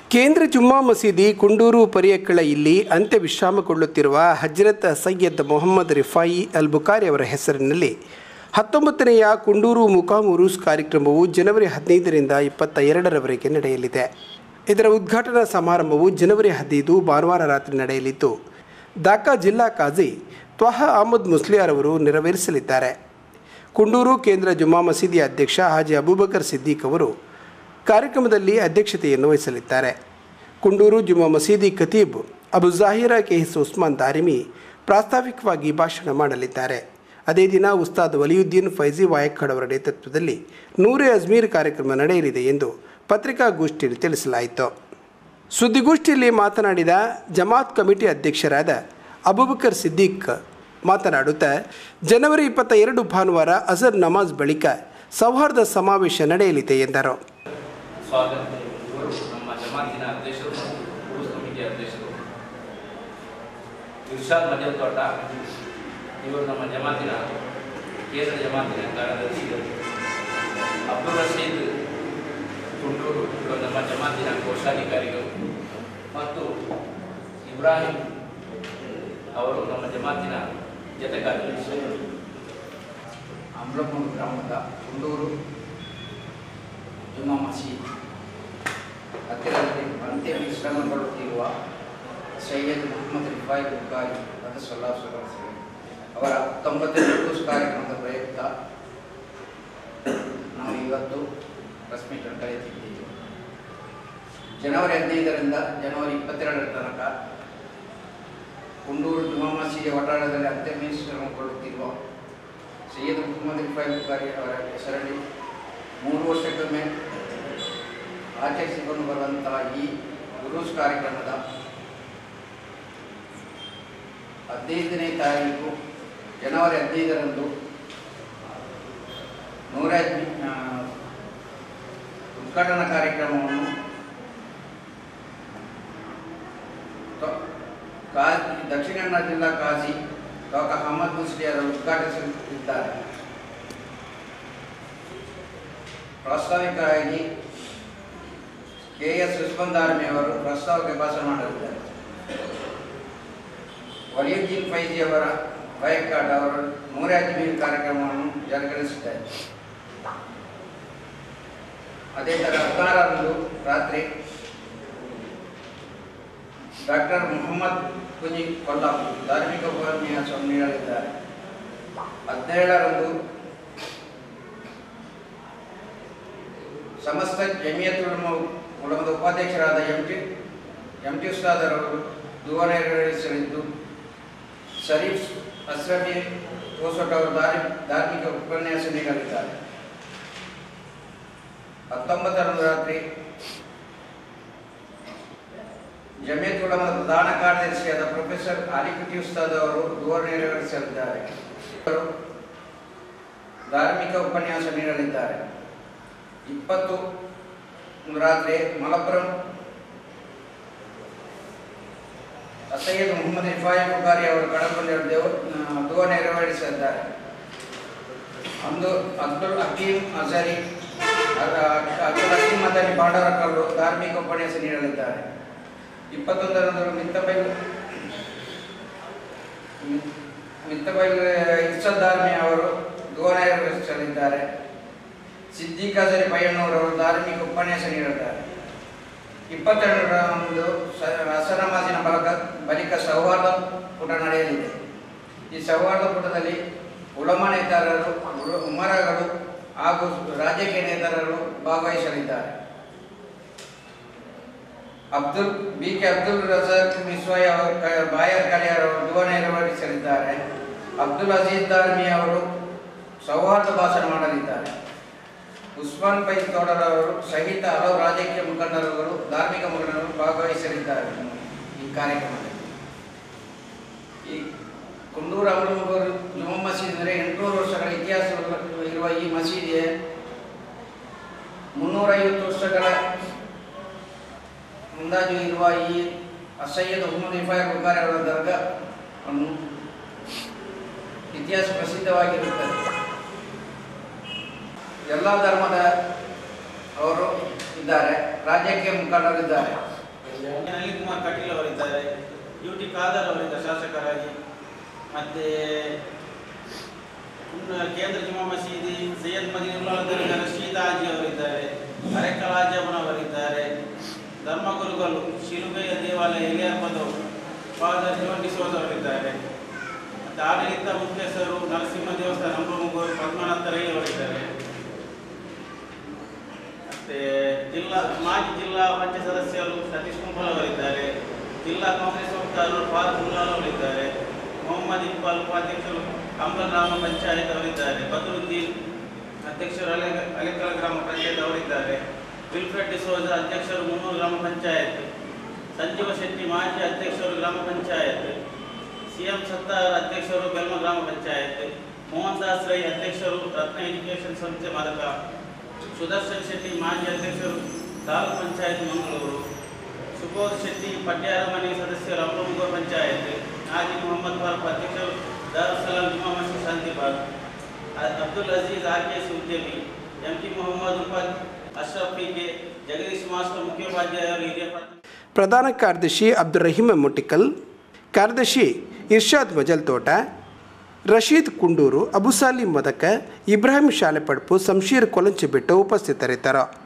ಕೇಂದ್ರ ಜುಮ್ಮಾ ಮಸೀದಿ ಕುಂಡೂರು ಪರಿಯಕ್ಕಳ ಇಲ್ಲಿ ಅಂತ್ಯ ವಿಶ್ರಾಮಗೊಳ್ಳುತ್ತಿರುವ ಹಜ್ರತ್ ಸೈಯದ್ ಮೊಹಮ್ಮದ್ ರಿಫಾಯಿ ಅಲ್ ಬುಖಾರಿ ಅವರ ಹೆಸರಿನಲ್ಲಿ ಹತ್ತೊಂಬತ್ತನೆಯ ಕುಂಡೂರು ಮುಕಾಮ್ ಉರೂಸ್ ಕಾರ್ಯಕ್ರಮವು ಜನವರಿ ಹದಿನೈದರಿಂದ ಇಪ್ಪತ್ತ ಎರಡರವರೆಗೆ ನಡೆಯಲಿದೆ ಇದರ ಉದ್ಘಾಟನಾ ಸಮಾರಂಭವು ಜನವರಿ ಹದಿನೈದು ಭಾನುವಾರ ರಾತ್ರಿ ನಡೆಯಲಿದ್ದು ದಾಕಾ ಜಿಲ್ಲಾ ಕಾಜಿ ತ್ವಹ ಅಹಮದ್ ಮುಸ್ಲಿಯಾರ್ ಅವರು ನೆರವೇರಿಸಲಿದ್ದಾರೆ ಕುಂಡೂರು ಕೇಂದ್ರ ಜುಮ್ಮಾ ಮಸೀದಿಯ ಅಧ್ಯಕ್ಷ ಹಾಜಿ ಅಬೂಬಕರ್ ಸಿದ್ದೀಕ್ ಅವರು ಕಾರ್ಯಕ್ರಮದಲ್ಲಿ ಅಧ್ಯಕ್ಷತೆಯನ್ನು ವಹಿಸಲಿದ್ದಾರೆ ಕುಂಡೂರು ಜುಮ್ಮಾ ಮಸೀದಿ ಖತೀಬ್ ಅಬು ಜಾಹಿರ ಕೆಹಿಸ್ ಉಸ್ಮಾನ್ ದಾರಿಮಿ ಪ್ರಾಸ್ತಾವಿಕವಾಗಿ ಭಾಷಣ ಮಾಡಲಿದ್ದಾರೆ ಅದೇ ದಿನ ಉಸ್ತಾದ್ ವಲಿಯುದ್ದೀನ್ ಫೈಜಿ ವಾಯಕ್ಕಡ್ ಅವರ ನೇತೃತ್ವದಲ್ಲಿ ನೂರೇ ಅಜ್ಮೀರ್ ಕಾರ್ಯಕ್ರಮ ನಡೆಯಲಿದೆ ಎಂದು ಪತ್ರಿಕಾಗೋಷ್ಠಿಯಲ್ಲಿ ತಿಳಿಸಲಾಯಿತು ಸುದ್ದಿಗೋಷ್ಠಿಯಲ್ಲಿ ಮಾತನಾಡಿದ ಜಮಾತ್ ಕಮಿಟಿ ಅಧ್ಯಕ್ಷರಾದ ಅಬುಬಕರ್ ಸಿದ್ದೀಕ್ ಮಾತನಾಡುತ್ತಾ ಜನವರಿ ಇಪ್ಪತ್ತ ಎರಡು ಭಾನುವಾರ ಅಜರ್ ನಮಾಜ್ ಬಳಿಕ ಸೌಹಾರ್ದ ಸಮಾವೇಶ ನಡೆಯಲಿದೆ ಎಂದರು ಸ್ವಾಗತ ಇವರು ನಮ್ಮ ಜಮಾತಿನ ಅಧ್ಯಕ್ಷರು ಮತ್ತು ಉರುಸ್ ಕಮಿಟಿ ಅಧ್ಯಕ್ಷರು ಇರ್ಷಾದ್ ಮಜಲ್ ತೋಟ ಇವರು ನಮ್ಮ ಜಮಾತಿನ ಕೇಂದ್ರ ಜಮಾತಿನ ಕಾರ್ಯದರ್ಶಿ ಅಬ್ದುಲ್ ರಶೀದ್ ಕುಂಡೂರು ಇವರು ನಮ್ಮ ಜಮಾತಿನ ಕೋಶಾಧಿಕಾರಿಗಳು ಮತ್ತು ಇಬ್ರಾಹಿಂ ಅವರು ನಮ್ಮ ಜಮಾತಿನ ಜತೆ ಕಾರ್ಯದರ್ಶಿಗಳು ಅಮ್ಲಮೂರು ಗ್ರಾಮದ ಕುಂಡೂರು ಜುಮ್ಮಾ ಮಸೀದ್ ಹತ್ತಿರದಲ್ಲಿ ಅಂತ್ಯ ವಿಶ್ರಮಗೊಳ್ಳುತ್ತಿರುವ ಸೈಯದ್ ಮೊಹಮ್ಮದ್ ರಿಫಾಯ್ ಬುಖಾರಿ ಅದಸಲ್ಲಾ ಸುರಸೆ ಅವರ ಹತ್ತೊಂಬತ್ತನೇ ಉರುಸ್ ಕಾರ್ಯಕ್ರಮದ ಪ್ರಯುಕ್ತ ನಾವು ಇವತ್ತು ಪ್ರೆಸ್ ಮೀಟನ್ನು ಕರೆಯುತ್ತಿದ್ದೇವೆ ಜನವರಿ ಹದಿನೈದರಿಂದ ಜನವರಿ ಇಪ್ಪತ್ತೆರಡರ ತನಕ ಕುಂಡೂರು ಜುಮ್ಮಾ ಮಸೀದಿಯ ಒಡಾಡದಲ್ಲಿ ಅಂತ್ಯ ವಿಶ್ರಮಗೊಳ್ಳುತ್ತಿರುವ ಸೈಯದ್ ಮೊಹಮ್ಮದ್ ರಿಫಾಯ್ ಬುಖಾರಿ ಅವರ ಹೆಸರಲ್ಲಿ ಮೂರು ವರ್ಷಕ್ಕೊಮ್ಮೆ ಆಚರಿಸಿಕೊಂಡು ಬರುವಂತಹ ಈ ಗುರೂಸ್ ಕಾರ್ಯಕ್ರಮದ ಹದಿನೈದನೇ ತಾರೀಕು ಜನವರಿ ಹದಿನೈದರಂದು ನೂರ ಆ, ಉದ್ಘಾಟನಾ ಕಾರ್ಯಕ್ರಮವನ್ನು ತ- ಕಾ- ದಕ್ಷಿಣ ಕನ್ನಡ ಜಿಲ್ಲಾ ಕಾಜಿ ಡಾಕ್ಟರ್ ಅಹಮದ್ ಮುಸ್ಲಿಯರ್ ಉದ್ಘಾಟಿಸಲಿದ್ದಾರೆ ಪ್ರಾಸ್ತಾವಿಕವಾಗಿ ಕೆ ಎಸ್ ಉಸ್ಮಂದಾರ್ಮಿ ಅವರು ಪ್ರಸ್ತಾವಕ್ಕೆ ಭಾಷಣ ಮಾಡಲಿದ್ದಾರೆ ವಲಿಯುದ್ದೀನ್ ಫೈಜಿ ಅವರ ಬೈಕಾಟ್ ಅವರು ನೂರ ಅಜ್ಮೀರ್ ಕಾರ್ಯಕ್ರಮವನ್ನು ಜರುಗಿಸಿದ್ದಾರೆ ಅದೇ ಥರ ಹದಿನಾರರಂದು ರಾತ್ರಿ ಡಾಕ್ಟರ್ ಮೊಹಮ್ಮದ್ ಕುಜಿ ಕೊಲ್ಲಾಪುರ್ ಧಾರ್ಮಿಕ ಉಪನ್ಯಾಸವನ್ನು ನೀಡಲಿದ್ದಾರೆ ಹದಿನೇಳರಂದು ಸಮಸ್ತ ಜಮಿಯತ್ ಉಲಮ ಉಲಮದ ಉಪಾಧ್ಯಕ್ಷರಾದ ಎಂ ಟಿ ಎಂ ಟಿ ಉಸ್ತಾದರವರು ದುವಾ ನೆರವೇರಿಸಲಿದ್ದು ಶರೀಫ್ ಅಸ್ರಫಿ ಕೋಸೋಟ್ ಅವರು ಧಾರ್ಮಿ ಧಾರ್ಮಿಕ ಉಪನ್ಯಾಸ ನೀಡಲಿದ್ದಾರೆ ಹತ್ತೊಂಬತ್ತರಂದು ರಾತ್ರಿ ಜಮಿಯತ್ ಉಲಮದ ಪ್ರಧಾನ ಕಾರ್ಯದರ್ಶಿಯಾದ ಪ್ರೊಫೆಸರ್ ಆಲಿಕುಟಿ ಉಸ್ತಾದ್ ಅವರು ದುವಾ ನೆರವೇರಿಸಲಿದ್ದಾರೆ ಅವರು ಧಾರ್ಮಿಕ ಉಪನ್ಯಾಸ ನೀಡಲಿದ್ದಾರೆ ಇಪ್ಪತ್ತು ರಾತ್ರಿ ಮಲಪುರಂ ಸೈಯದ್ ಮೊಹಮ್ಮದ್ ಇಫಾಯಿ ಬುಖಾರಿ ಅವರು ಕಡಪಲ್ಲಿ ದೇವ ದುವ ನೆರವೇರಿಸಿದ್ದಾರೆ ಅಂದು ಅಬ್ದುಲ್ ಹಕೀಂ ಅಜರಿ ಅಬ್ದುಲ್ ಹಕೀಂ ಮದನಿ ಬಾಂಡವರಕಲ್ಲು ಧಾರ್ಮಿಕ ಉಪನ್ಯಾಸ ನೀಡಲಿದ್ದಾರೆ ಇಪ್ಪತ್ತೊಂದರಂದು ಮಿತ್ತಬೈಲ್ ಮಿತ್ತಬೈಲ್ ಇರ್ಸದ್ದಾರ್ಮಿ ಅವರು ದುವ ನೆರವೇರಿಸಲಿದ್ದಾರೆ ಸಿದ್ದಿಕ್ ಹಜರಿ ಪಯ್ಯಣ್ಣವರವರು ಧಾರ್ಮಿಕ ಉಪನ್ಯಾಸ ನೀಡಿದ್ದಾರೆ ಇಪ್ಪತ್ತೆರಡರಂದು ಹಸನಮಾಜಿನ ಬಲಕ ಬಳಿಕ ಸೌಹಾರ್ದ ಪುಟ ನಡೆಯಲಿದೆ ಈ ಸೌಹಾರ್ದ ಪುಟದಲ್ಲಿ ಉಳಮ ನೇತಾರರು ಉಳ- ಉಮರಗಳು ಹಾಗೂ ರಾಜಕೀಯ ನೇತಾರರು ಭಾಗವಹಿಸಲಿದ್ದಾರೆ ಅಬ್ದುಲ್ ಬಿ ಕೆ ಅಬ್ದುಲ್ ರಜಾಕ್ ಮಿಸ್ವಾಯ್ ಅವರು ಕ- ಬಾಯರ್ ಕಲಿಯರ್ ಅವರು ದುವ ನೆರವೇರಿಸಲಿದ್ದಾರೆ ಅಬ್ದುಲ್ ಅಜೀಜ್ ದಾರ್ಮಿ ಅವರು ಸೌಹಾರ್ದ ಭಾಷಣ ಮಾಡಲಿದ್ದಾರೆ ಉಸ್ಮಾನ್ ಪೈ ತೋಡರವರು ಸಹಿತ ಹಲವು ರಾಜಕೀಯ ಮುಖಂಡರುಗಳು ಧಾರ್ಮಿಕ ಮುಖಂಡರು ಭಾಗವಹಿಸಲಿದ್ದಾರೆ ಈ ಕಾರ್ಯಕ್ರಮದಲ್ಲಿ ಈ ಕುಂಡೂರು ಅಮಲಮೂರು ಜುಮ್ಮಾ ಮಸೀದಿ ಅಂದರೆ ಎಂಟುನೂರು ವರ್ಷಗಳ ಇತಿಹಾಸ ಇರುವ ಈ ಮಸೀದಿ ಮುನ್ನೂರೈವತ್ತು ವರ್ಷಗಳ ಮುಂದಾಜು ಇರುವ ಈ ಅಸಯ್ಯದ್ ಹುಮ್ಮದ್ ಇಫಾಯ್ ಬುಖಾರಿ ಅವರ ದರ್ಗಾವನ್ನು ಇತಿಹಾಸ ಪ್ರಸಿದ್ಧವಾಗಿರುತ್ತದೆ ಎಲ್ಲ ಧರ್ಮದ ಅವರು ಈ ಇದ್ದಾರೆ ರಾಜ್ಯಕ್ಕೆ ಮುಖಂಡರಿದ್ದಾರೆ ಅನಿಲ್ ಕುಮಾರ್ ಕಟೀಲ್ ಅವರಿದ್ದಾರೆ ಯು ಟಿ ಖಾದರ್ ಅವರಿದ್ದಾರೆ ಶಾಸಕರಾಗಿ ಮತ್ತೆ ಇನ್ನು ಕೇಂದ್ರ ಜುಮಾ ಮಸೀದಿ ಸೈಯದ್ ಮದೀನುಲ್ಲಾಹ್ ರಶೀದ್ ಹಾಜಿ ಅವರಿದ್ದಾರೆ ಅರೆಕಲ್ ಹಾಜಮ್ಮನ್ ಅವರಿದ್ದಾರೆ ಧರ್ಮಗುರುಗಳು ಶಿಲುಬೆಯ ದೇವಾಲಯ ಇಲಿಯಾಪದವು ಫಾದರ್ ಜೋನ್ ಡಿಸೋಜ್ ಅವರಿದ್ದಾರೆ ಮತ್ತೆ ಆಡಳಿತ ಮುಖ್ಯಸ್ಥರು ನರಸಿಂಹ ದೇವಸ್ಥಾನ ನಂಬಮುಗೂರು ಪದ್ಮನಾಥ ರೈ ಅವರಿದ್ದಾರೆ ಮತ್ತೆ ಜಿಲ್ಲಾ ಮಾಜಿ ಜಿಲ್ಲಾ ಪಂಚಾಯತ್ ಸದಸ್ಯರು ಸತೀಶ್ ಕುಂಬಲ್ ಅವರಿದ್ದಾರೆ ಜಿಲ್ಲಾ ಕಾಂಗ್ರೆಸ್ ವಕ್ತಾರರು ಫಾರೂಕ್ ಮುಲ್ಲಾಲ್ ಅವರಿದ್ದಾರೆ ಮೊಹಮ್ಮದ್ ಇಕ್ಬಾಲ್ ಉಪಾಧ್ಯಕ್ಷರು ಅಂಬಲ್ ಗ್ರಾಮ ಪಂಚಾಯತ್ ಅವರಿದ್ದಾರೆ ಬದರುದ್ದೀನ್ ಅಧ್ಯಕ್ಷರು ಅಲೆ ಅಲೆಕಲ್ ಗ್ರಾಮ ಪಂಚಾಯತ್ ಅವರಿದ್ದಾರೆ ವಿಲ್ಫ್ರೆಡ್ ಡಿಸೋಜ ಅಧ್ಯಕ್ಷರು ಮುನ್ನೂರು ಗ್ರಾಮ ಪಂಚಾಯತ್ ಸಂಜೀವ ಶೆಟ್ಟಿ ಮಾಜಿ ಅಧ್ಯಕ್ಷರು ಗ್ರಾಮ ಪಂಚಾಯತ್ ಸಿಎಂ ಸತ್ತಾರ್ ಅಧ್ಯಕ್ಷರು ಬೆಲ್ಮ ಗ್ರಾಮ ಪಂಚಾಯತ್ ಮೋಹನ್ ದಾಸ್ ರೈ ಅಧ್ಯಕ್ಷರು ರತ್ನ ಎಜುಕೇಷನ್ ಸಂಸ್ಥೆ ಮದಕ ಸುದರ್ಶನ್ ಶೆಟ್ಟಿ ಮಾಜಿ ಅಧ್ಯಕ್ಷರು ತಾಲೂಕು ಪಂಚಾಯತ್ ಮಂಗಳೂರು ಸುಬೋಧ್ ಶೆಟ್ಟಿ ಪಟ್ಯಾರ ಮನೆ ಸದಸ್ಯರು ಅಮೃತಮುಗ ಪಂಚಾಯತ್ ನಾಜಿ ಮೊಹಮ್ಮದ್ ಫಾರೂಕ್ ಅಧ್ಯಕ್ಷರು ದಾರುಸಲಾಂ ಜುಮಾ ಮಸೀದ್ ಶಾಂತಿಬಾಗ್ ಅ- Abdul Aziz R K S ಉದ್ಯಮಿ ಎಂ ಟಿ ಮೊಹಮ್ಮದ್ ಉಪಾಧ್ Ashraf P K Jagadish master ಮುಖ್ಯೋಪಾಧ್ಯಾಯರು ಹಿರಿಯ ಪ್ರಾಥಮಿಕ ಪ್ರಧಾನ ಕಾರ್ಯದರ್ಶಿ ಅಬ್ದುಲ್ ರಹೀಮ್ ಮುಟಿಕಲ್ ಕಾರ್ಯದರ್ಶಿ ಇರ್ಷಾದ್ ಮಜಲ್ ತೋಟ ರಶೀದ್ ಕುಂಡೂರು ಅಬುಸಾಲಿ ಮದಕ ಇಬ್ರಾಹಿಂ ಶಾಲೆಪಡ್ಪು ಸಂಶೀರ್ ಕೊಲಂಚಿ ಬಿಟ್ಟು ಉಪಸ್ಥಿತರಿದ್ದರು